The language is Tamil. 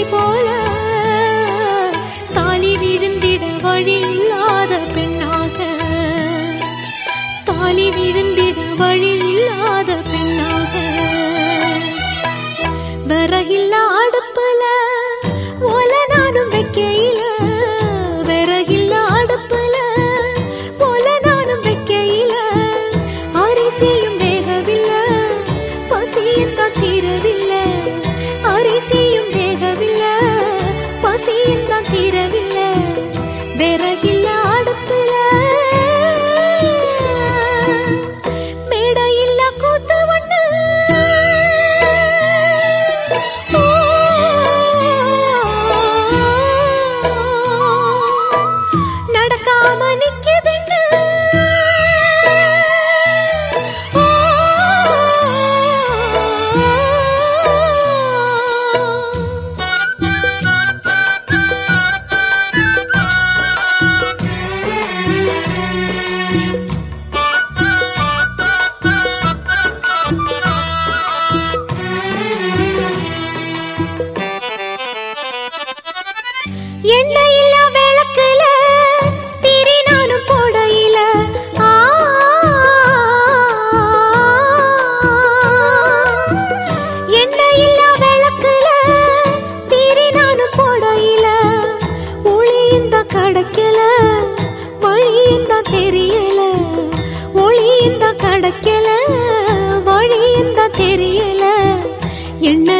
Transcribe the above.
போல தாலி விழுந்திட வழி இல்லாத பெண்ணாக தாலி விழுந்திட வழி இல்லாத பெண்ணாக விறகில்ல அடுப்புல ஓல நானும் வைக்கையில விறகில்ல அடுப்புல ஓல நானும் வைக்கையில அரிசியும் வேகவில்லை பசியும் தான் தீரவில்லை அரிசியும் வேகவில்லை பசியும் தான் தீரவில்லை விறகில்ல அடுப்புல மேடையில்ல கூத்து ஒண்ணு நடக்காம நிக்குதுன்னு எண்ணெயில்ல விளக்குல திரி நானும் போடையில ஆ எண்ணெயில்ல விளக்குல திரி நானும் போடையில ஒளி இந்த கிடைக்கல வழி இந்த தெரியல ஒளி இந்த கிடைக்கல வழி இந்த தெரியல என்ன